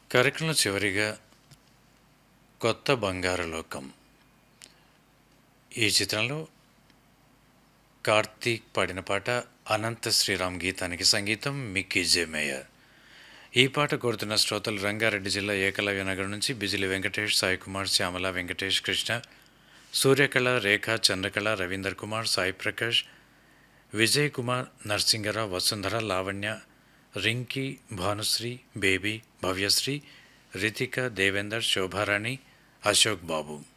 కార్యక్రమం చివరిగా కొత్త బంగారు లోకం ఈ చిత్రంలో కార్తీక్ పాడిన పాట అనంత శ్రీరామ్ గీతానికి సంగీతం మిక్కీ జే మేయర్ ఈ పాట కోరుతున్న శ్రోతలు రంగారెడ్డి జిల్లా ఏకలవ్య నగర్ నుంచి బిజిలి వెంకటేష్ సాయి కుమార్ శ్యామల వెంకటేష్ కృష్ణ సూర్యకళ రేఖ చంద్రకళ రవీందర్ కుమార్ సాయి ప్రకాష్ విజయ్ కుమార్ నరసింగరావు వసుంధర లావణ్య రింకీ భానుశ్రీ బేబీ భవ్యశ్రీ రితిక దేవేందర్ శోభారాణి అశోక్ బాబు